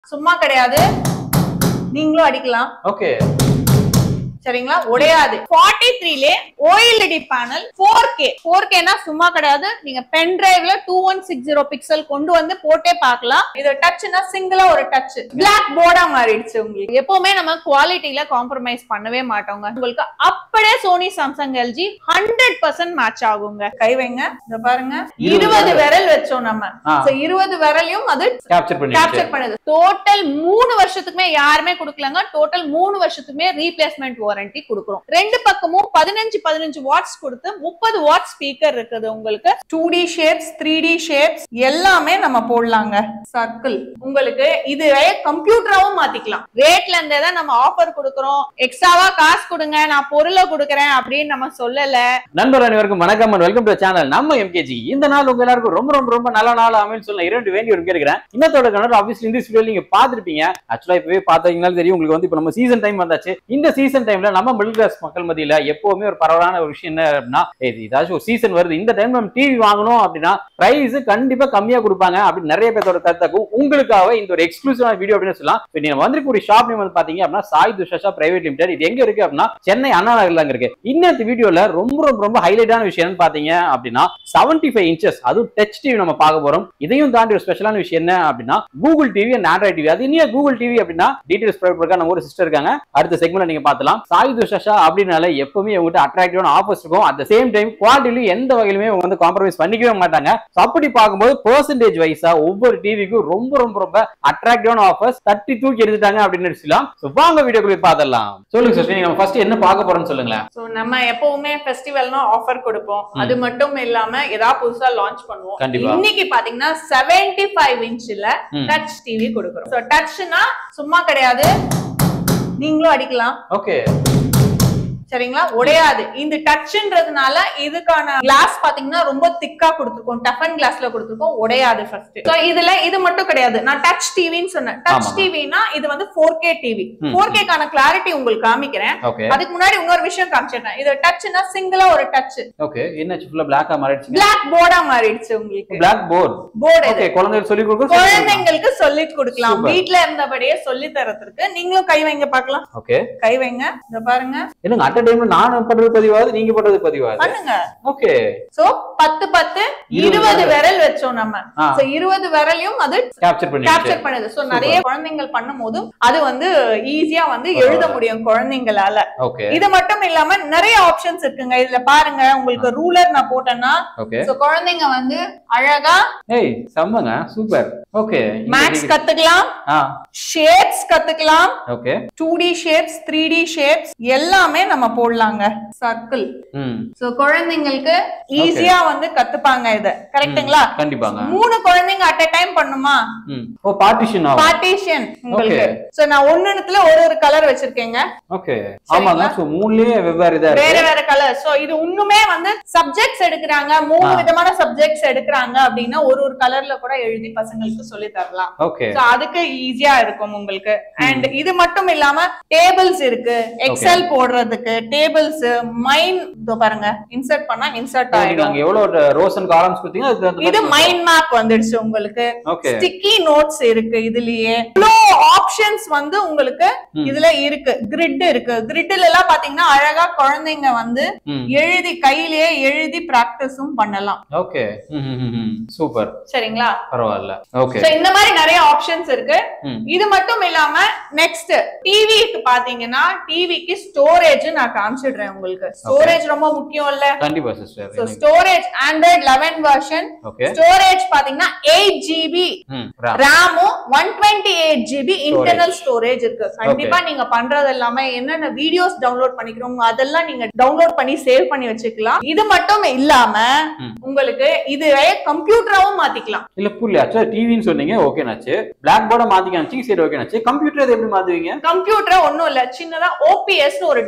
சும்மா கிடையாது நீங்களும் அடிக்கலாம் ஓகே சரிங்களா உடையாது ஃபார்ட்டி த்ரீலே OLED panel four K four கேனா சும்மா கிடையாது நீங்க பென் டிரைவ்ல two one six zero pixel கொண்டு வந்து போட்டே பார்க்கலாம் இது டச்னா சிங்கிளா ஒரு டச் பிளாக் போர்டா மாறிடுச்சு உங்களுக்கு எப்பவுமே நம்ம குவாலிட்டியில காம்ப்ரமைஸ் பண்ணவே மாட்டோங்க உங்களுக்கு அப்படியே Sony Samsung LG hundred percent match ஆகுங்க கை வைங்க இத பாருங்க இருபது விரல் வச்சோம் நம்ம ஆ. So, இருபது விரலையும் அது கேப்சர் பண்ணி கேப்சர் பண்ணுது டோட்டல் மூணு வருஷத்துக்குமே யாருமே கொடுக்கலங்க டோட்டல் மூணு வருஷத்துக்குமே ரீப்ளேஸ்மெண்ட் வாரண்டி கொடுக்குறோம் ரெண்டு பக்கமும் பதினஞ்சு பதினஞ்சு வாட்ஸ் கொடுத்து முப்பது வாட் ஸ்பீக்கர் இருக்குது உங்களுக்கு two D shapes three D shapes எல்லாமே நம்ம போடலாங்க சர்க்கிள் உங்களுக்கு இது கம்ப்யூட்டராவும் மாத்திக்கலாம் ரேட்ல இருந்தே தான் நம்ம ஆஃபர் கொடுக்குறோம் எக்ஸ்ட்ராவா காசு கொடுங்க நான் பொருளை கொடுக்குறேன் அப்படின்னு நம்ம சொல்லல நண்பர் அனைவருக்கும் வணக்கம் அண்ட் வெல்கம் டு சேனல் நம்ம எம்கேஜி இந்த நாள் உங்க எல்லாருக்கும் ரொம்ப ரொம்ப ரொம்ப நல்ல நாள் அமைன்னு சொல்ல இரண்டு வேண்டி ஒரு கேட்கிறேன் இன்னத்தோட கணவர் ஆஃபீஸ்ல இந்த வீடியோ நீங்க பாத்திருப்பீங்க ஆக்சுவலா இப்பவே பார்த்தீங்கன்னா தெரியும் உங்களுக்கு வந்து இப்போ நம்ம சீசன் டைம் வந்தாச்சு இந்த சீசன் டைம்ல நம்ம மிடில் கிளாஸ் மக்கள் மத்தியில எப்பவுமே ஒரு பரவலான ஒரு விஷயம் என்ன அப்படின்னா ஏய், இது ஏதாச்சும் ஒரு சீசன் வருது இந்த டைம் நம்ம டிவி வாங்கணும் அப்படின்னா பிரைஸ் கண்டிப்பா கம்மியா கொடுப்பாங்க அப்படின்னு நிறைய பேரோட கருத்தாக்கும் உங்களுக்காக இந்த ஒரு எக்ஸ்க்ளூசிவான வீடியோ அப்படின்னு சொல்லலாம் இப்போ நீங்க வந்திருக்க ஒரு ஷாப் நேம் வந்து பாத்தீங்க அப்படின்னா சாய் துஷா பிரைவேட் லிமிடெட் இது எங்க இருக்கு அப்படின்னா சென்னை அண்ணா நகர்ல அங்க இருக்கு இன்னத்து வீடியோல ரொம்ப ரொம்ப ரொம்ப ஹைலைட்டான விஷயம் என்னன்னு பாத்தீங்க அப்படின்னா 75 ஃபைவ் இன்ச்சஸ் அதுவும் டச் டிவி நம்ம பார்க்க போறோம் இதையும் தாண்டி ஒரு ஸ்பெஷலான விஷயம் என்ன அப்படின்னா Google TV and Android TV அது இன்னும் கூகுள் டிவி அப்படின்னா டீடைல்ஸ் ப்ரொவைட் நம்ம ஒரு சிஸ்டர் இருக்காங்க அடுத்த செக்மெண்ட்ல நீங்க பார்க்கலாம் சாய் துஷா அப்படின்னால எப்பவுமே உங்ககிட்ட அட்ராக்டிவான ஆஃபர்ஸ் இருக்கும் அட் சேம் டைம் குவாலிட்டிலையும் எந்த வகையிலுமே அவங்க வந்து காம்ப்ரமைஸ் பண்ணிக்கவே மாட்டாங்க So அப்படி பார்க்கும்போது பெர்சன்டேஜ் வைஸா ஒவ்வொரு டிவிக்கும் ரொம்ப ரொம்ப ரொம்ப அட்ராக்டிவான ஆஃபர்ஸ் தட்டி தூக்கி எடுத்துட்டாங்க அப்படின்னு சொல்லலாம் So வாங்க வீடியோ போய் பார்த்துடலாம் சொல்லுங்க சிஸ்டர் நீங்க ஃபர்ஸ்ட் என்ன பார்க்க போறோம்னு சொல்லுங்களேன் சோ நம்ம எப்பவுமே ஃபெஸ்டிவல்னா ஆஃபர் கொடுப்போம் அது மட்டும் இல்லாம ஏதாவது புதுசா லான்ச் பண்ணுவோம் கண்டிப்பா. இன்னைக்கு பாத்தீங்கன்னா 75 ஃபைவ் இன்ச்ல ம். டச் டிவி கொடுக்குறோம் சோ டச்னா சும்மா கிடையாது நீங்களும் அடிக்கலாம் ஓகே சரிங்களா உடையாது இந்த டச்ன்றதுனால இதுக்கான கிளாஸ் பாத்தீங்கன்னா ரொம்ப திக்கா கொடுத்துருக்கோம் டஃபன் கிளாஸ்ல கொடுத்துருக்கோம் உடையாது ஃபர்ஸ்ட் சோ இதுல இது மட்டும் கிடையாது நான் டச் டிவின்னு சொன்னேன் டச் ஆமாங்க. டிவினா இது வந்து ஃபோர் கே டிவி ம். ஃபோர் கேக்கான கிளாரிட்டி உங்களுக்கு காமிக்கிறேன் ஓகே அதுக்கு முன்னாடி இன்னொரு விஷயம் காமிச்சிட்டேன் இது டச்னா சிங்கிளா ஒரு டச் ஓகே என்னாச்சு ஃபுல்லா பிளாக்கா மாறிடுச்சு பிளாக் போர்டா மாறிடுச்சு உங்களுக்கு பிளாக் போர்ட் போர்டு இது ஓகே குழந்தைகள் சொல்லி கொடுக்க குழந்தைங்களுக்கு சொல்லி கொடுக்கலாம் Super. வீட்ல இருந்தபடியே சொல்லி தரதுக்கு நீங்களும் கை வைங்க பார்க்கலாம் ஓகே கை வைங்க இத பாருங்க என்னங்க அட் டைம்ல நான் பண்றது பதிவாது நீங்க பண்றது பதிவாது பண்ணுங்க ஓகே சோ பத்து பத்து இருபது இருபது விரல் வச்சோம் நம்ம ஆ. சோ இருபது விரலையும் அது கேப்சர் பண்ணி கேப்சர் பண்ணுது சோ நிறைய குழந்தைங்கள் பண்ணும் போதும் அது வந்து ஈஸியா வந்து எழுத முடியும் குழந்தைங்களால ஓகே இது மட்டும் இல்லாம நிறைய ஆப்ஷன்ஸ் இருக்குங்க இதுல பாருங்க உங்களுக்கு ரூலர் நான் போட்டேன்னா ஓகே சோ குழந்தைங்க வந்து அழகா ஏய் செம்மங்க சூப்பர் ஓகே மேக்ஸ் கத்துக்கலாம் ஆ ஷேப்ஸ் கத்துக்கலாம் okay two D shapes three D shapes எல்லாமே நம்ம போடலாங்க சர்க்கிள் ம் சோ குழந்தைங்களுக்கு ஈஸியா வந்து கத்துப்பாங்க இத கரெக்ட்டுங்களா கண்டிப்பாங்க மூணு குழந்தைங்க அட் a டைம் பண்ணுமா ம் ஓ பார்ட்டிஷன் ஆகும் பார்ட்டிஷன் உங்களுக்கு Okay. சோ நான் ஒண்ணுத்துல ஒரு ஒரு கலர் வச்சிருக்கேங்க ஓகே ஆமாங்க சோ மூணுலயே வெவ்வேறு இதா வேற இருக்கு வேற கலர் சோ இது இன்னுமே வந்து சப்ஜெக்ட்ஸ் எடுக்கிறாங்க மூணு ஆ. விதமான சப்ஜெக்ட்ஸ் எடுக்கிறாங்க அப்படின்னா ஒரு ஒரு கலர்ல கூட எழுதி பசங்களுக்கு சொல்லி தரலாம் ஓகே சோ அதுக்கு ஈஸியா இருக்கும் உங்களுக்கு அண்ட் இது மட்டும் இல்லாம டேபிள்ஸ் இருக்கு எக்ஸல் போடுறதுக்கு டேபிள்ஸ் மைண்ட் இதோ பாருங்க இன்சர்ட் பண்ணா இன்சர்ட் நீங்க ஆயிடும் அங்க எவ்வளவு ரோஸ் அண்ட் காலம்ஸ் கொடுத்தீங்க அதுக்கு தகுந்த இது மாதிரி மைண்ட் மேப் வந்துடுச்சு உங்களுக்கு ஓகே ஸ்டிக்கி நோட்ஸ் இருக்கு இதுலயே இவ்வளோ ஆப்ஷன்ஸ் வந்து உங்களுக்கு ம். இதுல இருக்கு கிரிட் இருக்கு கிரிட்ல எல்லாம் பாத்தீங்கன்னா அழகா குழந்தைங்க வந்து ம் எழுதி கையிலேயே எழுதி பிராக்டிஸும் பண்ணலாம் ஓகே ம் ம், ம் சூப்பர் சரிங்களா பரவாயில்ல ஓகே சோ இந்த மாதிரி நிறைய ஆப்ஷன்ஸ் இருக்கு ம் இது மட்டும் இல்லாம நெக்ஸ்ட் டிவிக்கு பாத்தீங்கன்னா டிவிக்கு ஸ்டோரேஜ் நான் காமிச்சிடுறேன் உங்களுக்கு ஸ்டோரேஜ் ரொம்ப முக்கியம் இல்ல கண்டிப்பா so sister storage Android eleven version okay storage பாத்தீங்கன்னா எயிட் ஜிபி ம் RAM. ரேமும் one twenty eight GB internal storage இருக்கு கண்டிப்பா நீங்க பண்றது எல்லாமே என்னென்ன வீடியோஸ் டவுன்லோட் பண்ணிக்கிறோம் அதெல்லாம் நீங்க டவுன்லோட் பண்ணி சேவ் பண்ணி வச்சுக்கலாம் இது மட்டும் இல்லாம ம். உங்களுக்கு இதுவே கம்ப்யூட்டராவும் மாத்திக்கலாம் இல்ல புரியல ஆக்சுவலா டிவின்னு சொன்னீங்க ஓகேனாச்சு பிளாக் போர்டை மாத்திக்காச்சு சரி ஓகேனாச்சு கம்ப்யூட்டர் எப்படி மாத்துவீங்க கம்ப்யூட்டர் ஒண்ணும் இல்ல சின்னதா ஓபிஎஸ் ஒரு டிவைஸ்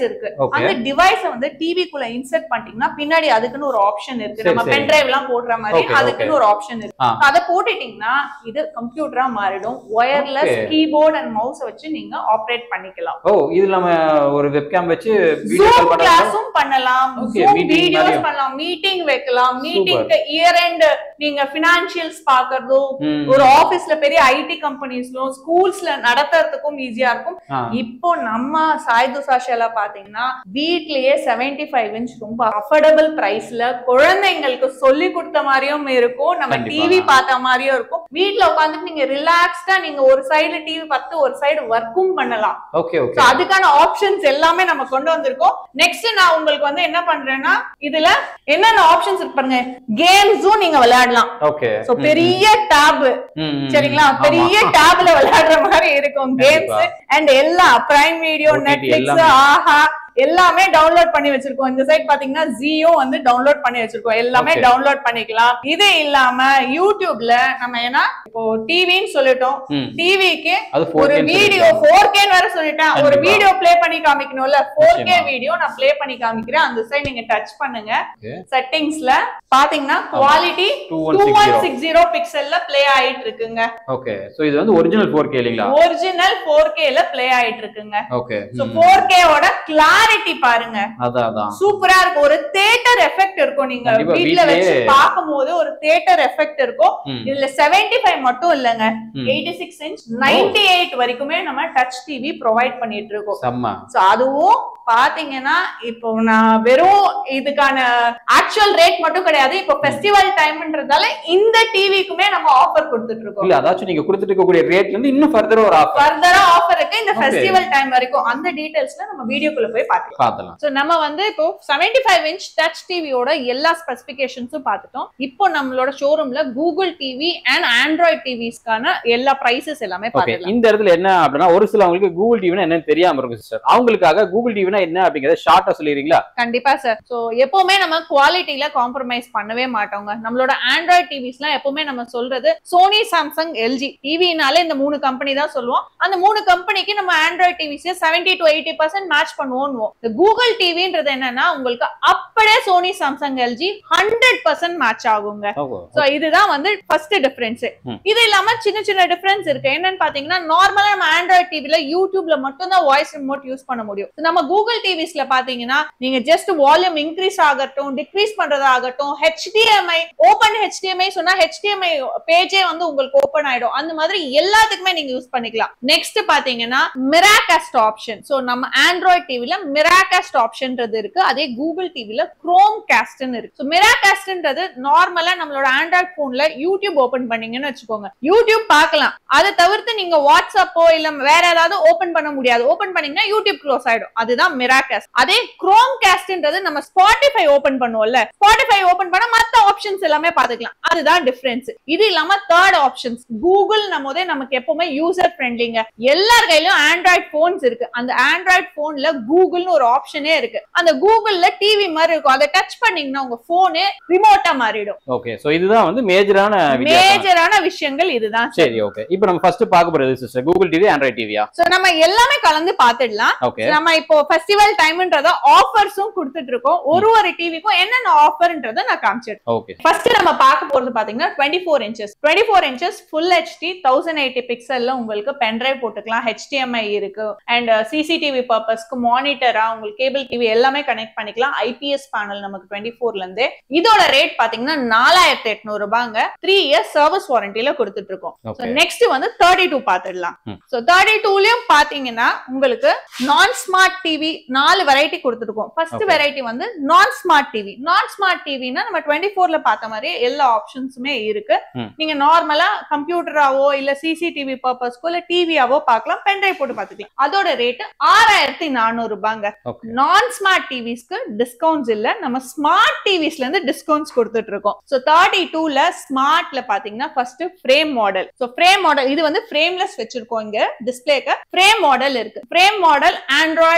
இருக்கு ஓகே அந்த டிவைஸ வந்து டிவிக்குள்ள இன்சர்ட் பண்ணிட்டீங்கன்னா பின்னாடி அதுக்குன்னு ஒரு ஆப்ஷன் இருக்கு சரி, நம்ம சரி. பென் டிரைவ் எல்லாம் போடுற மாதிரி Okay, அதுக்குன்னு ஒரு ஆப்ஷன் இருக்கு ஆ. அதை போட்டுட்டீங்கன்னா இது கம்ப்யூட்டரா மாறிடும் wireless Okay. Keyboard and mouse வச்சு நீங்க ஆப்ரேட் பண்ணிக்கலாம் ஓ இது நம்ம ஒரு வெப்கேம் வச்சு வீடியோ ஜூம் கால் பண்ணலாம் கிளாஸும் பண்ணலாம் Okay, ஜூம் meeting வீடியோஸ் மாதிரியும். பண்ணலாம் மீட்டிங் வைக்கலாம் மீட்டிங்க்கு இயர் எண்ட் நீங்க பினான்சியல்ஸ் பாக்குறதோ ஒரு ஆபீஸ்ல பெரிய ஐடி கம்பெனிஸ்லும் ஸ்கூல்ஸ்ல நடத்துறதுக்கும் ஈஸியா இருக்கும் இப்போ நம்ம சாய்து சாஷால பாத்தீங்கன்னா வீட்லயே 75 ஃபைவ் இன்ச் ரொம்ப அஃபோர்டபுள் பிரைஸ்ல குழந்தைங்களுக்கு சொல்லி கொடுத்த மாதிரியும் இருக்கும் நம்ம கண்டிப்பா. டிவி பார்த்த மாதிரியும் இருக்கும் வீட்ல உட்காந்துட்டு நீங்க ரிலாக்ஸ்டா நீங்க ஒரு சைடு டிவி பார்த்து ஒரு சைடு ஒர்க்கும் பண்ணலாம் ஓகே So, ஓகே அதுக்கான ஆப்ஷன்ஸ் எல்லாமே நம்ம கொண்டு வந்திருக்கோம் நெக்ஸ்ட் நான் உங்களுக்கு வந்து என்ன பண்றேன்னா இதுல என்னென்ன ஆப்ஷன்ஸ் இருக்கு பாருங்க கேம்ஸும் நீங்க விளையாடலாம் ஓகே சோ பெரிய டேப் சரிங்களா பெரிய டேப்ல விளையாடுற மாதிரி இருக்கும் கேம்ஸ் கண்டிப்பா. அண்ட் எல்லா பிரைம் வீடியோ OTT நெட்ஃபிளிக்ஸ் எல்லாமே. ஆஹா எல்லாமே டவுன்லோட் பண்ணி வச்சிருக்கோம் இந்த சைட் பாத்தீங்கன்னா ஜியோ வந்து டவுன்லோட் பண்ணி வச்சிருக்கோம் எல்லாமே Okay. டவுன்லோட் பண்ணிக்கலாம் இது இல்லாம யூடியூப்ல நம்ம ஏன்னா இப்போ டிவின்னு சொல்லிட்டோம் டிவிக்கு அது ஒரு 4K வீடியோ ஃபோர் கேன்னு வேற சொல்லிட்டேன் ஒரு கண்டிப்பா. வீடியோ ப்ளே பண்ணி காமிக்கணும்ல ஃபோர் கே நிச்சயமா. வீடியோ நான் ப்ளே பண்ணி காமிக்கிறேன் அந்த சைடு நீங்க டச் பண்ணுங்க Okay. செட்டிங்ஸ்ல பாத்தீங்கன்னா quality two one 2160 six zero பிக்சல்ல ப்ளே ஆயிட்டு இருக்குங்க ஓகே சோ இது வந்து ஒரிஜினல் 4K இல்லீங்களா ஒரிஜினல் ஃபோர் கேல ப்ளே ஆயிட்டு இருக்குங்க ஓகே சோ ஃபோர் கேவோட கிளாரிட்டி பாருங்க அதான் அதான் சூப்பரா இருக்கும் ஒரு தியேட்டர் எஃபெக்ட் இருக்கும் நீங்க கண்டிப்பா, வீட்ல வச்சு வீட்லயே- பார்க்கும்போது ஒரு தியேட்டர் எஃபெக்ட் இருக்கும் ம், இதுல 75 ஃபைவ் மட்டும் இல்லங்க ம். Eighty six inch ninety eight வரைக்குமே நம்ம டச் டிவி ப்ரொவைட் பண்ணிட்டு இருக்கோம் செம்ம சோ அதுவும் பாத்தீங்கன்னா இப்போ நான் வெறும் இதுக்கான ஆக்சுவல் ரேட் மட்டும் கிடையாது இப்போ ஃபெஸ்டிவல் டைம்ன்றதால இந்த டிவிக்குமே நம்ம ஆஃபர் கொடுத்துட்டு இருக்கோம் இல்ல அதாச்சும் நீங்க கொடுத்துட்டு இருக்கக்கூடிய ரேட்ல இருந்து இன்னும் ஃபர்தர் ஒரு ஆஃபர் ஃபர்தரா ஆஃபர் இருக்கு இந்த Okay. ஃபெஸ்டிவல் டைம் வரைக்கும் அந்த டீடைல்ஸ்ல நம்ம வீடியோக்குள்ள போய் பார்க்கலாம் பார்த்தலாம் சோ நம்ம வந்து இப்போ 75 ஃபைவ் இன்ச் டச் டிவியோட எல்லா ஸ்பெசிபிகேஷன்ஸும் பார்த்துட்டோம் இப்போ நம்மளோட ஷோரூம்ல கூகுள் டிவி அண்ட் ஆண்ட்ராய்ட் டிவிஸ்க்கான எல்லா பிரைசஸ் எல்லாமே ஓகே பார்த்துக்கலாம் இந்த இடத்துல என்ன அப்படின்னா ஒரு சிலவங்களுக்கு கூகுள் டிவினா என்னன்னு தெரியாம இருக்கும் சிஸ்டர் அவங்களுக்காக கூகுள் டிவினா என்ன அப்படிங்கறத ஷார்ட்டா சொல்லிடுறீங்களா கண்டிப்பா சார் சோ எப்பவுமே நம்ம குவாலிட்டியில காம்ப்ரமைஸ் பண்ணவே மாட்டோங்க நம்மளோட ஆண்ட்ராய்ட் டிவிஸ்லாம் எப்பவுமே நம்ம சொல்றது சோனி சாம்சங் எல்ஜி டிவினாலே இந்த மூணு கம்பெனி தான் சொல்லுவோம் அந்த மூணு கம்பெனிக்கு நம்ம Android TVs 70 to eighty percent match பண்ணுவோம் இந்த கூகுள் டிவின்றது என்னன்னா உங்களுக்கு அப்படியே Sony Samsung LG hundred percent match ஆகுங்க சோ இதுதான் வந்து ஃபர்ஸ்ட் டிஃபரன்ஸ் ம். இது இல்லாம சின்ன சின்ன டிஃபரன்ஸ் இருக்கு என்னன்னு பாத்தீங்கன்னா நார்மலா நம்ம ஆண்ட்ராய்ட் டிவில யூடியூப்ல மட்டும் தான் வாய்ஸ் ரிமோட் யூஸ் பண்ண முடியும் So, நம்ம கூகுள் டிவிஸ்ல பாத்தீங்கன்னா நீங்க ஜஸ்ட் வால்யூம் இன்க்ரீஸ் ஆகட்டும் டிக்ரீஸ் பண்றதாகட்டும் ஹெச்டிஎம்ஐ ஓபன் ஹெச்டிஎம்ஐ சொன்னா ஹெச்டிஎம்ஐ பேஜே வந்து உங்களுக்கு ஓபன் ஆயிடும் அந்த மாதிரி எல்லாத்துக்குமே நீங்க யூஸ் பண்ணிக்கலாம் நெக்ஸ்ட் பாத்தீங்கன்னா மிராகாஸ்ட் ஆப்ஷன் சோ நம்ம ஆண்ட்ராய்ட் டிவில மிராகாஸ்ட் ஆப்ஷன்ன்றது இருக்கு அதே கூகுள் டிவில குரோம் காஸ்ட்னு இருக்கு ஸோ மிராகாஸ்ட்ன்றது நார்மலா நம்மளோட ஆண்ட்ராய்ட் போன்ல யூடியூப் ஓபன் பண்ணீங்கன்னு வச்சுக்கோங்க யூடியூப் பார்க்கலாம் அதை தவிர்த்து நீங்க வாட்ஸ்அப்போ இல்ல வேற ஏதாவது ஓபன் பண்ண முடியாது ஓபன் பண்ணீங்கன்னா யூடியூப் க்ளோஸ் ஆயிடும் அதுதான் மிராகாஸ்ட் அதே குரோம் காஸ்ட்ன்றது நம்ம ஸ்பாட்டிஃபை ஓபன் பண்ணுவோம்ல ஸ்பாட்டிஃபை ஓபன் பண்ணா மத்த ஆப்ஷன்ஸ் எல்லாமே பாத்துக்கலாம் அதுதான் டிஃபரன்ஸ் இது இல்லாம தேர்ட் ஆப்ஷன்ஸ் கூகுள் போதே நமக்கு எப்பவுமே யூசர் ஃப்ரெண்ட்லிங்க எல்லார் கையிலும் ஆண்ட்ராய்ட் போன்ஸ் இருக்கு அந்த ஆண்ட்ராய்ட் போன்ல கூகுள்னு ஒரு ஆப்ஷனே இருக்கு அந்த கூகுள்ல டிவி மாதிரி இருக்கும் அதை டச் பண்ணீங்கன்னா உங்க போனு ரிமோட்டா மாறிடும் ஓகே சோ இதுதான் வந்து மேஜரான வித்தியாசம் மேஜரான விஷயங்கள் இதுதான் சரி ஓகே இப்போ நம்ம ஃபர்ஸ்ட் பார்க்க போறது சிஸ்டர் கூகுள் டிவி ஆண்ட்ராய்ட் டிவியா சோ நம்ம எல்லாமே கலந்து பாத்துடலாம் ஓகே நம்ம இப்போ ஃபெஸ்டிவல் டைம்ன்றத ஆஃபர்ஸும் கொடுத்துட்டு இருக்கோம் ஒரு ஒரு டிவிக்கும் என்னென்ன ஆஃபர்ன்றத நான் காமிச்சிருக்கேன் ஓகே ஃபர்ஸ்ட் நம்ம பார்க்க போறது பாத்தீங்கன்னா twenty four inches twenty four inches full HD thousand eighty பிக்சல்ல உங்களுக்கு பென்ட்ரைவ் போட்டுக்கலாம் ஹெச்டிஎம்ஐ இருக்கு அண்ட் சிசிடிவி பர்பஸ்க்கு மானிட்டரா உங்களுக்கு கேபிள் டிவி எல்லாமே கனெக்ட் பண்ணிக்கலாம் ஐபிஎஸ் பேனல் நமக்கு டுவெண்ட்டி ஃபோர்ல இருந்து இதோட ரேட் பாத்தீங்கன்னா நாலாயிரத்தி எட்நூறு ரூபாங்க த்ரீ இயர்ஸ் சர்வீஸ் வாரண்டில கொடுத்துட்டு இருக்கோம் ஓகே நெக்ஸ்ட் வந்து தேர்ட்டி டூ பாத்துடலாம் ம். சோ தேர்ட்டி டூலயும் பாத்தீங்கன்னா உங்களுக்கு நான் ஸ்மார்ட் டிவி நாலு வெரைட்டி கொடுத்துருக்கோம் ஃபர்ஸ்ட் Okay. வெரைட்டி வந்து non smart TV non smart டிவினா நம்ம டுவெண்ட்டி ஃபோர்ல பார்த்த மாதிரி எல்லா ஆப்ஷன்ஸுமே இருக்கு ம். நீங்க நார்மலா கம்ப்யூட்டராவோ இல்ல சிசிடிவி பர்பஸ்க்கோ இல்ல டிவியாவோ பார்க்கலாம் பென்ட்ரைவ் போட்டு பாத்துக்கலாம் அதோட ரேட் ஆறாயிரத்தி நானூறு ரூபாங்க ஓகே நான் ஸ்மார்ட் டிவிஸ்க்கு டிஸ்கவுண்ட்ஸ் இல்ல நம்ம ஸ்மார்ட் டிவிஸ்ல இருந்து டிஸ்கவுண்ட்ஸ் கொடுத்துட்டு இருக்கோம் சோ தேர்ட்டி டூல ஸ்மார்ட்ல பாத்தீங்கன்னா first frame model so frame model இது வந்து ஃப்ரேம்லெஸ் வச்சிருக்கோம் இங்க டிஸ்பிளேக்கு ஃப்ரேம் மாடல் இருக்கு frame model Android eleven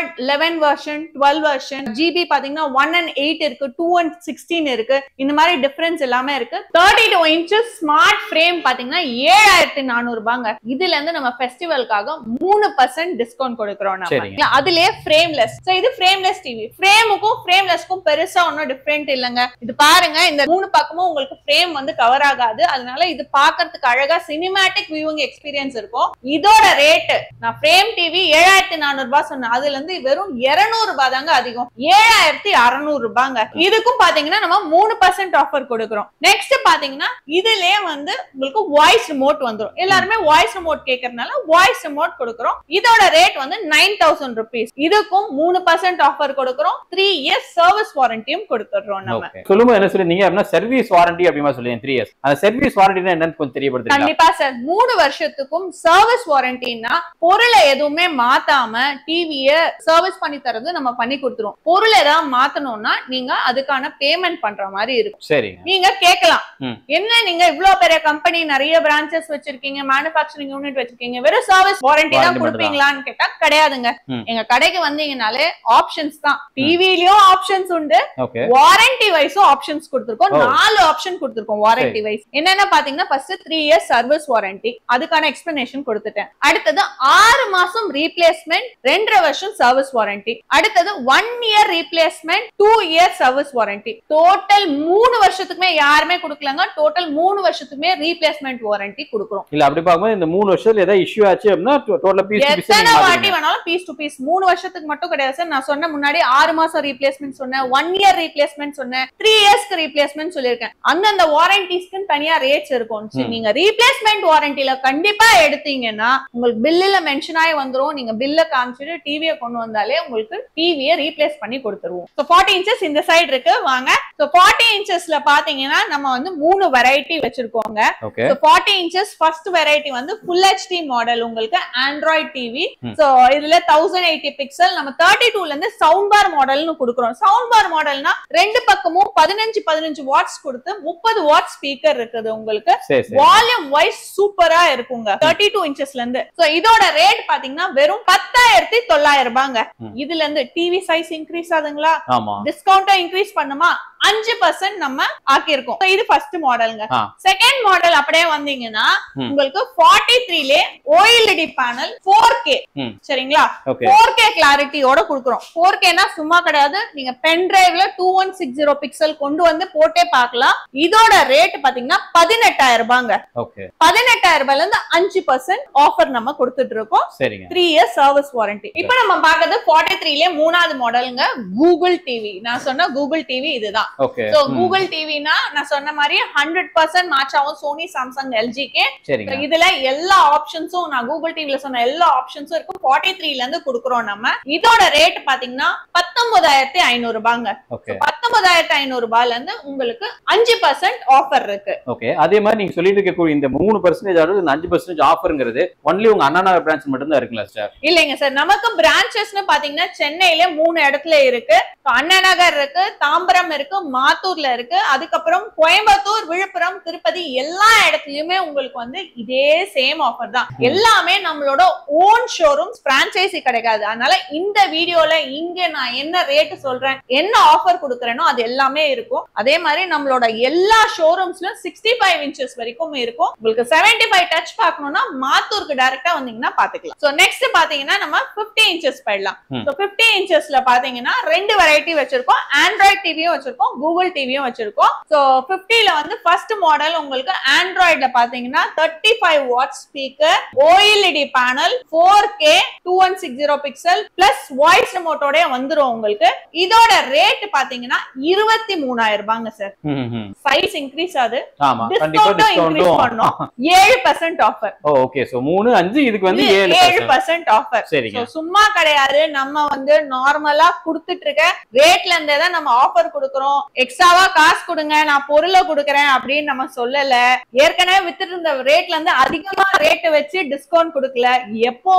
eleven version twelve version GB பாத்தீங்கன்னா ஒன் அண்ட் எயிட் இருக்கு டூ அண்ட் சிக்ஸ்டீன் இருக்கு இந்த மாதிரி டிஃபரன்ஸ் எல்லாமே இருக்கு thirty two inches smart frame பாத்தீங்கன்னா ஏழாயிரத்தி நானூறு ரூபாங்க இதுல இருந்து நம்ம ஃபெஸ்டிவலுக்காக மூணு பர்சன்ட் டிஸ்கவுண்ட் கொடுக்குறோம் நம்ம சரிங்க. அதுலயே ஃப்ரேம்லெஸ் சோ இது ஃப்ரேம்லெஸ் டிவி ஃப்ரேமுக்கும் ஃப்ரேம்லெஸ்க்கும் பெருசா ஒன்றும் டிஃபரெண்ட் இல்லைங்க இது பாருங்க இந்த மூணு பக்கமும் உங்களுக்கு ஃப்ரேம் வந்து கவர் ஆகாது அதனால இது பாக்குறதுக்கு அழகா சினிமேட்டிக் வியூவிங் எக்ஸ்பீரியன்ஸ் இருக்கும் இதோட ரேட் நான் ஃப்ரேம் டிவி ஏழாயிரத்தி நானூறு ரூபாய் சொன்னேன் அதுல இருந்து வெறும் இருநூறு ரூபாய் தாங்க அதிகம் ஏழாயிரத்தி அறுநூறு ரூபாங்க இதுக்கும் பாத்தீங்கன்னா நம்ம மூணு பர்சன்ட் ஆஃபர் கொடுக்குறோம் நெக்ஸ்ட் பாத்தீங்கன்னா இதுலயே வந்து உங்களுக்கு வாய்ஸ் ரிமோட் வந்துரும் எல்லாருமே வாய்ஸ் ரிமோட் கேட்கறதுனால வாய்ஸ் ரிமோட் கொடுக்குறோம் இதோட ரேட் வந்து நைன் தௌசண்ட் ருபீஸ் இதுக்கும் மூணு பர்சன்ட் ஆஃபர் கொடுக்குறோம் த்ரீ இயர்ஸ் சர்வீஸ் வாரண்டியும் கொடுத்துடுறோம் நம்ம Okay. சொல்லும்போது என்ன சொல்லிருந்தீங்க அப்படின்னா சர்வீஸ் வாரண்டி அப்படிமா சொல்லி த்ரீ இயர்ஸ் அந்த சர்வீஸ் வாரண்டினா என்னன்னு கொஞ்சம் தெரியப்படுத்துறீங்களா கண்டிப்பா சார் மூணு வருஷத்துக்கும் சர்வீஸ் வாரண்டினா பொருளை எதுவுமே மாத்தாம டிவிய சர்வீஸ் பண்ணி தரது நம்ம பண்ணி கொடுத்துருவோம் பொருள் ஏதாவது மாத்தணும்னா நீங்க அதுக்கான பேமெண்ட் பண்ற மாதிரி இருக்கும் சரிங்க நீங்க கேட்கலாம் ம். என்ன நீங்க இவ்ளோ பெரிய கம்பெனி நிறைய பிரான்ச்சஸ் வச்சிருக்கீங்க மேனுபேக்சரிங் யூனிட் வச்சிருக்கீங்க வெறும் சர்வீஸ் வாரண்டி தான் Warranty கொடுப்பீங்களான்னு கேட்டா கிடையாதுங்க ம். எங்க கடைக்கு வந்தீங்கனாலே ஆப்ஷன்ஸ் தான் டிவிலயும் ஆப்ஷன்ஸ் உண்டு ஓகே வாரண்டி வைஸும் ஆப்ஷன்ஸ் கொடுத்திருக்கோம் ஓ. நாலு ஆப்ஷன் கொடுத்திருக்கோம் வாரண்டி வைஸ் என்னென்ன பாத்தீங்கன்னா first three years service warranty அதுக்கான எக்ஸ்பிளனேஷன் கொடுத்துட்டேன் அடுத்தது ஆறு மாசம் ரீப்ளேஸ்மெண்ட் ரெண்டரை வருஷம் சர்வீஸ் வாரண்டி அடுத்தது one year replacement two year service warranty total மூணு வருஷத்துக்குமே யாருமே கொடுக்கலங்க டோட்டல் மூணு வருஷத்துக்குமே ரீப்ளேஸ்மெண்ட் வாரண்டி கொடுக்குறோம் இல்ல அப்படி பார்க்கும்போது இந்த மூணு வருஷத்துல ஏதாவது இஷ்யூ ஆச்சு அப்படின்னா டோட்டலா பீஸ் எத்தனை வாட்டி பீஸ் வேணாலும் பீஸ் டு பீஸ் மூணு வருஷத்துக்கு மட்டும் கிடையாது சார் நான் சொன்ன முன்னாடி ஆறு மாசம் ரீப்ளேஸ்மெண்ட் சொன்னேன் ஒன் இயர் ரீப்ளேஸ்மெண்ட் சொன்னேன் த்ரீ இயர்ஸ்க்கு ரீப்ளேஸ்மெண்ட் சொல்லியிருக்கேன் அந்தந்த வாரண்டிஸ்க்கு தனியா ரேட்ஸ் இருக்கும் சரி, ம். நீங்க ரீப்ளேஸ்மெண்ட் வாரண்டில கண்டிப்பா எடுத்தீங்கன்னா உங்களுக்கு பில்லுல மென்ஷன் ஆகி வந்துரும் நீங்க பில்ல காமிச்சிட்டு டிவியை கொண்டு வந்தாலே உங்களுக்கு டிவியை ரீப்ளேஸ் பண்ணி கொடுத்துருவோம் ஸோ ஃபார்ட்டி இன்ச்சஸ் இந்த சைடு இருக்கு வாங்க ஸோ ஃபார்ட்டி இன்ச்சஸ்ல பாத்தீங்கன்னா நம்ம வந்து மூணு வெரைட்டி வச்சிருக்கோங்க okay so forty inches first variety வந்து ஃபுல் ஹெச்டி மாடல் உங்களுக்கு ஆண்ட்ராய்ட் டிவி ம். ஸோ இதுல தௌசண்ட் எயிட்டி பிக்சல் நம்ம தேர்ட்டி டூல இருந்து சவுண்ட் பார் மாடல்னு கொடுக்குறோம் சவுண்ட் பார் மாடல்னா ரெண்டு பக்கமும் பதினஞ்சு பதினஞ்சு வாட்ஸ் கொடுத்து முப்பது வாட் ஸ்பீக்கர் இருக்குது உங்களுக்கு சரி சரி வால்யூம் வைஸ் சூப்பரா இருக்குங்க தேர்ட்டி டூ இன்ச்சஸ்ல இருந்து சோ இதோட ரேட் பாத்தீங்கன்னா வெறும் பத்தாயிரத்தி தொள்ளாயிரம் ரூபாங்க ம். இதுல இருந்து டிவி சைஸ் இன்க்ரீஸ் ஆகுங்களா ஆமா டிஸ்கவுண்ட்டை இன்க்ரீஸ் பண்ணுமா அஞ்சு பர்சன்ட் நம்ம ஆக்கியிருக்கோம் So, இது ஃபர்ஸ்ட் மாடலுங்க ஆ. செகண்ட் மாடல் அப்படியே வந்தீங்கன்னா ம். உங்களுக்கு ஃபார்ட்டி த்ரீலே ஓஎல்இடி பேனல் ஃபோர் கே ம். சரிங்களா ஓகே ஃபோர் கே கிளாரிட்டியோட கொடுக்குறோம் ஃபோர் கேனா சும்மா கிடையாது நீங்க பென் டிரைவ்ல two one six zero pixel கொண்டு வந்து போட்டே பார்க்கலாம் இதோட ரேட் பாத்தீங்கன்னா பதினெட்டாயிரம் ரூபாங்க ஓகே பதினெட்டாயிரம் ரூபாய்ல இருந்து அஞ்சு பர்சன்ட் ஆஃபர் நம்ம கொடுத்துட்டு இருக்கோம் சரிங்க த்ரீ இயர்ஸ் சர்வீஸ் வாரண்டி இப்போ நம்ம பார்க்கறது ஃபார்ட்டி த்ரீல மூணாவது மாடலுங்க கூகுள் டிவி நான் சொன்ன கூகுள் டிவி இதுதான் ஓகே சோ கூகுள் டிவினா நான் சொன்ன மாதிரி ஹண்ட்ரட் பர்சன்ட் மேட்ச் ஆகும் சோனி சாம்சங் எல்ஜிக்கு சரிங்க இதுல எல்லா ஆப்ஷன்ஸும் நான் கூகுள் டிவில சொன்ன எல்லா ஆப்ஷன்ஸும் இருக்கும் ஃபார்ட்டி த்ரீல இருந்து கொடுக்குறோம் நம்ம இதோட ரேட் பாத்தீங்கன்னா பத்தொன்பதாயிரத்தி ஐநூறு ரூபாங்க ஓகே பத்தொன்பதாயிரத்தி ஐநூறு ரூபாய்ல இருந்து உங்களுக்கு அஞ்சு பர்சன்ட் ஆஃபர் இருக்கு ஓகே அதே மாதிரி நீங்க சொல்லிட்டு இருக்கக்கூடிய இந்த மூணு பர்சன்டேஜ் ஆகுது இந்த அஞ்சு பர்சன்டேஜ் ஆஃபருங்கிறது ஒன்லி உங்க அண்ணா நகர் பிரான்ச் மட்டும் தான் இருக்குங்களா சார் இல்லைங்க சார் நமக்கு பிரான்ச்சஸ்னு பாத்தீங்கன்னா சென்னையில மூணு இடத்துல இருக்கு So, அண்ணா நகர் இருக்கு தாம்பரம் இருக்கு மாத்தூர்ல இருக்கு அதுக்கப்புறம் கோயம்புத்தூர் விழுப்புரம் திருப்பதி எல்லா இடத்துலயுமே உங்களுக்கு வந்து இதே சேம் ஆஃபர் தான் எல்லாமே நம்மளோட ஓன் ஷோரூம்ஸ் பிரான்ச்சைசி கிடைக்காது அதனால இந்த வீடியோல இங்க நான் என்ன ரேட் சொல்றேன் என்ன ஆஃபர் கொடுக்குறேனோ அது எல்லாமே இருக்கும் அதே மாதிரி நம்மளோட எல்லா ஷோரூம்ஸ்லயும் சிக்ஸ்டி ஃபைவ் இன்ச்சஸ் வரைக்கும் இருக்கும் உங்களுக்கு செவன்டி ஃபைவ் டச் பார்க்கணும்னா மாத்தூருக்கு டைரக்டா வந்தீங்கன்னா பாத்துக்கலாம் சோ நெக்ஸ்ட் பாத்தீங்கன்னா நம்ம 50 இன்ச்சஸ் போயிடலாம் ம். ஸோ ஃபிஃப்டி இன்ச்சஸ்ல பாத்தீங்கன்னா ரெண்டு வெரைட்டி வச்சிருக்கோம் ஆண்ட்ராய்ட் டிவியும் வச்சிருக்கோம் கூகுள் டிவியும் வச்சிருக்கோம் ஸோ ஃபிஃப்டில வந்து ஃபர்ஸ்ட் மாடல் உங்களுக்கு ஆண்ட்ராய்ட்ல பாத்தீங்கன்னா thirty five watt speaker OLED panel four K two one six zero pixel plus voice ரிமோட்டோட வந்துரும் உங்களுக்கு இதோட ரேட் பாத்தீங்கன்னா இருபத்தி மூணாயிரம் ரூபாங்க சார் ம், ம். சைஸ் இன்க்ரீஸ் ஆகுது ஆமா கண்டிப்பா டிஸ்கவுண்ட்டும் இன்க்ரீஸ் டிஸ்கவுண்டும் பண்ணோம் ஏழு பர்சன்ட் ஆஃபர் ஓ ஓகே சோ மூணு அஞ்சு இதுக்கு வந்து ஏழு ஏழு percent. பர்சன்ட் ஆஃபர் சரிங்க சும்மா கிடையாது நம்ம வந்து நார்மலா குடுத்துட்டு இருக்க ரேட்ல இருந்தே தான் நம்ம ஆஃபர் கொடுக்கறோம் எக்ஸ்ட்ராவா காசு கொடுங்க நான் பொருளை கொடுக்கறேன் அப்படின்னு நம்ம சொல்லல ஏற்கனவே வித்துட்டு இருந்த ரேட்ல இருந்து அதிகமா ரேட் வச்சு டிஸ்கவுண்ட் கொடுக்கல எப்போ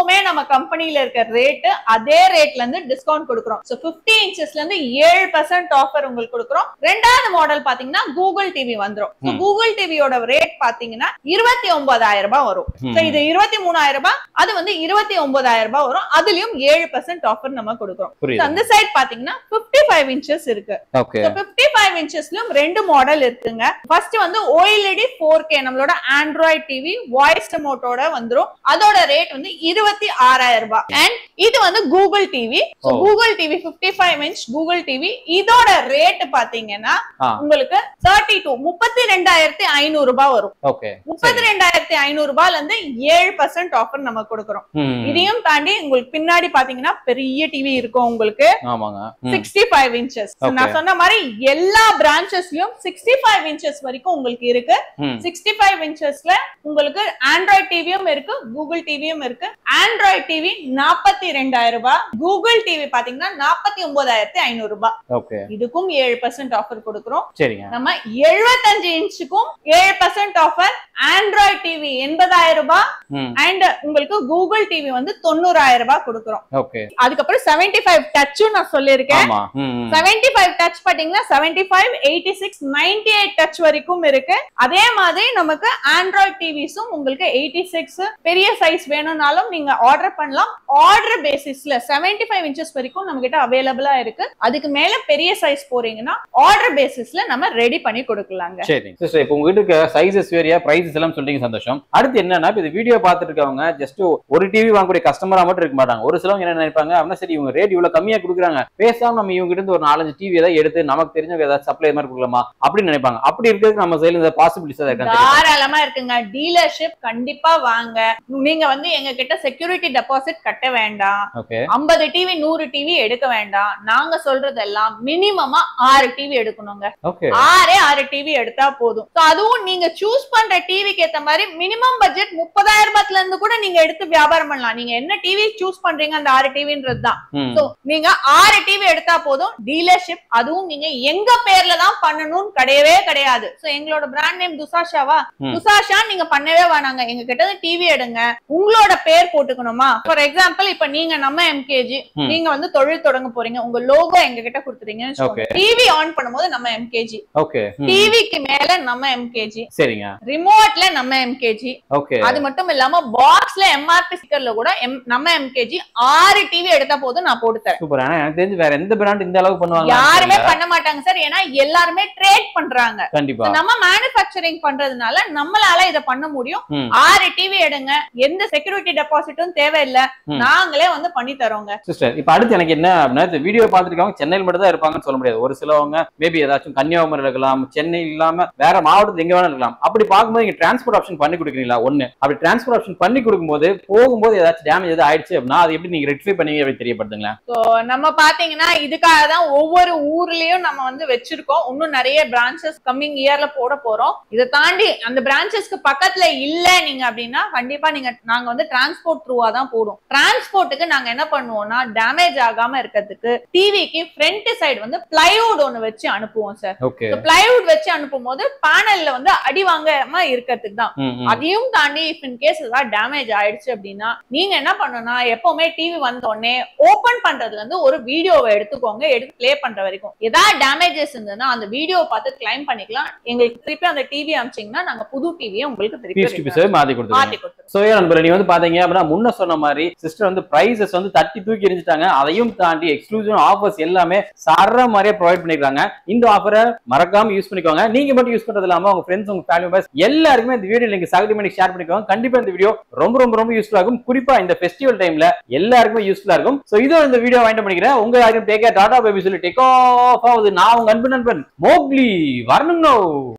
எப்பவுமே நம்ம கம்பெனில இருக்க ரேட் அதே ரேட்ல இருந்து டிஸ்கவுண்ட் கொடுக்குறோம் சோ 50 இன்ச்சஸ்ல இருந்து ஏழு பர்சன்ட் ஆஃபர் உங்களுக்கு கொடுக்குறோம் ரெண்டாவது மாடல் பாத்தீங்கன்னா கூகுள் டிவி வந்துரும் So, ம். கூகுள் டிவியோட ரேட் பாத்தீங்கன்னா இருபத்தி ஒன்பதாயிரம் ரூபாய் வரும் ம். So, இது இருபத்தி மூணாயிரம் ரூபாய் அது வந்து இருபத்தி ஒன்பதாயிரம் ரூபாய் வரும் அதுலயும் ஏழு பர்சன்ட் ஆஃபர் நம்ம கொடுக்குறோம் So, புரியுது அந்த சைட் பாத்தீங்கன்னா 55 ஃபைவ் இன்ச்சஸ் இருக்கு ஓகே So, 55 ஃபைவ் இன்ச்சஸ்லயும் ரெண்டு மாடல் இருக்குங்க ஃபர்ஸ்ட் வந்து ஓஎல்இடி ஃபோர் கே நம்மளோட ஆண்ட்ராய்ட் டிவி வாய்ஸ் ரிமோட்டோட வந்துரும் அதோட ரேட் வந்து இருபத்தி ஆறாயிரம் ரூபாய் அண்ட் இது வந்து கூகுள் டிவி ஓ. Google TV 55 five inch Google TV இதோட ரேட் பாத்தீங்கன்னா ஆ. உங்களுக்கு தேர்ட்டி டூ முப்பத்தி ரெண்டாயிரத்தி ஐநூறு ரூபாய் வரும் ஓகே முப்பத்தி ரெண்டாயிரத்தி ஐநூறு ரூபாய்ல இருந்து ஏழு பர்சன்ட் ஆஃபர் நம்ம கொடுக்குறோம் இதையும் தாண்டி உங்களுக்கு பின்னாடி பாத்தீங்கன்னா பெரிய டிவி இருக்கும் உங்களுக்கு ஆமாங்க ம். Sixty five inches Okay. நான் சொன்ன மாதிரி எல்லா பிரான்ச்சஸ்லயும் சிக்ஸ்டி ஃபைவ் இன்ச்சஸ் வரைக்கும் உங்களுக்கு இருக்கு ம். சிக்ஸ்டி ஃபைவ் இன்ச்சஸ்ல உங்களுக்கு ஆண்ட்ராய்ட் டிவியும் இருக்கு கூகுள் டிவியும் இருக்கு ஆண்ட்ராய்ட் டிவி நாற்பத்தி ரெண்டாயிரம் ரூபாய் கூகுள் டிவி பாத்தீங்கன்னா நாற்பத்தி ஒன்பதாயிரத்தி ஐநூறு ரூபாய் ஓகே இதுக்கும் ஏழு பர்சன்ட் ஆஃபர் கொடுக்குறோம் சரிங்க நம்ம எழுபத்தஞ்சு இன்ச்சுக்கும் ஏழு பர்சன்ட் ஆஃபர் ஆண்ட்ராய்ட் டிவி எண்பதாயிரம் ரூபாய் ம் அண்ட் உங்களுக்கு கூகுள் டிவி வந்து தொண்ணூறாயிரம் ரூபாய் கொடுக்குறோம் ஓகே அதுக்கப்புறம் செவன்டி ஃபைவ் டச்சும் நான் சொல்லியிருக்கேன் ஆமா ம் ம். செவன்டி ஃபைவ் டச் பாத்தீங்கன்னா seventy five eighty six ninety eight touch வரைக்கும் இருக்கு அதே மாதிரி நமக்கு ஆண்ட்ராய்ட் டிவிஸும் உங்களுக்கு எயிட்டி சிக்ஸ் பெரிய சைஸ் வேணும்னாலும் நீங்க ஆர்டர் பண்ணலாம் ஆர்டர் பேசிஸ்ல செவன்டி ஃபைவ் இன்ச்சஸ் வரைக்கும் நம்ம கிட்ட அவைலபிளா இருக்கு அதுக்கு மேல பெரிய சைஸ் போறீங்கன்னா ஆர்டர் பேசிஸ்ல நம்ம ரெடி பண்ணி கொடுக்கலாங்க சரி சிஸ்டர் இப்போ உங்ககிட்ட இருக்க சைஸஸ் வேரியா பிரைசஸ் எல்லாம் சொல்றீங்க சந்தோஷம் அடுத்து என்னன்னா இப்போ இந்த வீடியோ பார்த்துட்டு இருக்கவங்க ஜஸ்ட் ஒரு டிவி வாங்கக்கூடிய கஸ்டமரா மட்டும் இருக்க மாட்டாங்க ஒரு சிலவங்க என்ன நினைப்பாங்க அப்படின்னா சரி இவங்க ரேட் இவ்வளவு கம்மியா கொடுக்குறாங்க பேசாம நம்ம இவங்க கிட்ட இருந்து ஒரு நாலஞ்சு டிவி ஏதாவது எடுத்து நமக்கு தெரிஞ்சவங்க ஏதாவது சப்ளை மாதிரி கொடுக்கலாமா அப்படின்னு நினைப்பாங்க அப்படி இருக்கிறதுக்கு நம்ம சைடுல இந்த பாசிபிலிட்டிஸ் இருக்கான்னு தாராளமா இருக்குங்க டீலர்ஷிப் கண்டிப்பா வாங்க நீங்க வந்து எங்க கிட்ட செக்யூரிட்டி டெபாசிட் கட்ட வேண்டாம் ஓகே ஐம்பது டிவி நூறு டிவி எடுக்க வேண்டாம் நாங்க சொல்றதெல்லாம் மினிமமா ஆறு டிவி எடுக்கணுங்க ஓகே ஆறே ஆறு டிவி எடுத்தா போதும் So, அதுவும் நீங்க சூஸ் பண்ற டிவிக்கு ஏத்த மாதிரி மினிமம் பட்ஜெட் முப்பதாயிரம் ரூபாய்ல இருந்து கூட நீங்க எடுத்து வியாபாரம் பண்ணலாம் நீங்க என்ன டிவி சூஸ் பண்றீங்க அந்த ஆறு டிவின்றது தான் ம் So, நீங்க ஆறு டிவி எடுத்தா போதும் டீலர்ஷிப் அதுவும் நீங்க எங்க பேர்ல தான் பண்ணணும்னு கிடையவே கிடையாது சோ எங்களோட பிராண்ட் நேம் துசாஷாவா ம். துசாஷா நீங்க பண்ணவே வேணாங்க எங்க கிட்ட டிவி எடுங்க உங்களோட பேர் போட்டுக்கணுமா ஃபார் எக்ஸாம்பிள் இப்ப நீங்க நம்ம எம்கேஜி ம். நீங்க வந்து தொழில் தொடங்க போறீங்க உங்க லோகோ எங்க கிட்ட கொடுத்துறீங்கன்னு Okay. டிவி ஆன் பண்ணும்போது நம்ம எம்கேஜி ஓகே ம். டிவிக்கு மேல நம்ம எம்கேஜி சரிங்க ரிமோட்ல நம்ம எம்கேஜி ஓகே அது மட்டும் இல்லாம பாக்ஸ்ல எம்ஆர்பி ஸ்டிக்கர்ல கூட M- நம்ம எம்கேஜி ஆறு டிவி எடுத்தா போதும் நான் போட்டு தரேன் சூப்பர் ஆனா எனக்கு தெரிஞ்சு வேற எந்த பிராண்ட் இந்த அளவுக்கு பண்ணுவாங்க யாருமே பண்ண மாட்டாங்க சார் ஏன்னா எல்லாருமே ட்ரேட் பண்றாங்க கண்டிப்பா நம்ம மேனுஃபேக்சரிங் பண்றதுனால நம்மளால இத பண்ண முடியும் ம். ஆறு டிவி எடுங்க எந்த செக்யூரிட்டி டெபாசிட்டும் தேவையில்ல ம். நாங்களே வந்து பண்ணி தரோங்க சிஸ்டர் இப்ப அடுத்து எனக்கு என்ன அப்படின்னா இந்த வீடியோ பார்த்துருக்கவங்க சென்னையில் மட்டும் தான் இருப்பாங்கன்னு சொல்ல முடியாது ஒரு சிலவங்க மேபி ஏதாச்சும் கன்னியாகுமரி இருக்கலாம் சென்னை இல்லாம வேற மாவட்டத்துல எங்க வேணா இருக்கலாம் அப்படி பார்க்கும்போது நீங்க டிரான்ஸ்போர்ட் ஆப்ஷன் பண்ணி கொடுக்குறீங்களா ஒண்ணு அப்படி டிரான்ஸ்போர்ட் ஆப்ஷன் பண்ணி கொடுக்கும்போது போகும்போது ஏதாச்சும் டேமேஜ் எதாவது ஆயிடுச்சு அப்படின்னா அது எப்படி நீங்க ரெக்டிஃபை பண்ணி அப்படி தெரியப்படுத்துங்களேன் சோ நம்ம பாத்தீங்கன்னா இதுக்காக தான் ஒவ்வொரு ஊர்லயும் நம்ம வந்து வச்சிருக்கோம் இன்னும் நிறைய பிரான்ச்சஸ் கம்மிங் இயர்ல போட போறோம் இதை தாண்டி அந்த பிரான்ச்சஸ்க்கு பக்கத்துல இல்ல நீங்க அப்படின்னா கண்டிப்பா நீங்க நாங்க வந்து டிரான்ஸ்போர்ட் த்ரூவா தான் போடும் டிரான்ஸ்போர்ட்டுக்கு நாங்க என்ன பண்ணுவோம்னா டேமேஜ் ஆகாம இருக்கிறதுக்கு டிவிக்கு ஃப்ரண்ட் சைடு வந்து பிளைவுட் ஒண்ணு வச்சு அனுப்புவோம் சார் ஓகே பிளைவுட் வச்சு அனுப்பும் போது பேனல்ல வந்து அடி வாங்காம இருக்கிறதுக்கு தான் அதையும் தாண்டி இஃப் இன் கேஸ் ஏதாவது டேமேஜ் ஆயிடுச்சு அப்படின்னா நீங்க என்ன பண்ணணும்னா எப்பவுமே டிவி வந்த உடனே ஓபன் பண்றதுல இருந்து ஒரு வீடியோவை எடுத்துக்கோங்க எடுத்து ப்ளே பண்ற வரைக்கும் ஏதாவது டேமேஜஸ் இருந்ததுன்னா அந்த வீடியோவை பார்த்து கிளைம் பண்ணிக்கலாம் எங்களுக்கு திருப்பி அந்த டிவி அமிச்சிங்கன்னா நாங்க புது டிவியை உங்களுக்கு பீஸ் டு திருப்பி பீஸாவே மாத்தி கொடுத்துருங்க மாத்தி கொடுத்துருவோம் சோ ஏன் நண்பர் நீ வந்து பாத்தீங்க அப்படின்னா முன்ன சொன்ன மாதிரி சிஸ்டர் வந்து பிரைசஸ் வந்து தட்டி தூக்கி எரிஞ்சிட்டாங்க அதையும் தாண்டி எக்ஸ்க்ளூசிவ் ஆஃபர்ஸ் எல்லாமே சர மாதிரியே ப்ரொவைட் பண்ணிருக்காங்க இந்த ஆஃபரை மறக்காம யூஸ் பண்ணிக்கோங்க நீங்க மட்டும் யூஸ் பண்றது இல்லாம உங்க ஃப்ரெண்ட்ஸ் உங்க ஃபேமிலி மெம்பர்ஸ் எல்லாருக்குமே இந்த வீடியோ நீங்க சகடி பண்ணி ஷேர் பண்ணிக்கோங்க கண்டிப்பா இந்த வீடியோ ரொம்ப ரொம்ப ரொம்ப யூஸ்ஃபுல்லா இருக்கும் குறிப்பா இந்த ஃபெஸ்டிவல் டைம்ல எல்லாருக்குமே யூஸ்ஃபுல்லா இருக்கும் சோ இதோ இந்த வீடியோ வாங்கிட்டு பண்ணிக்கிறேன் உங்க யாரும் டேக் டாடா பேபி சொல்லி டேக் ஆஃப் ஆகுது நான் உங்க அன்பு நண்பன் மோக்லி வரணும்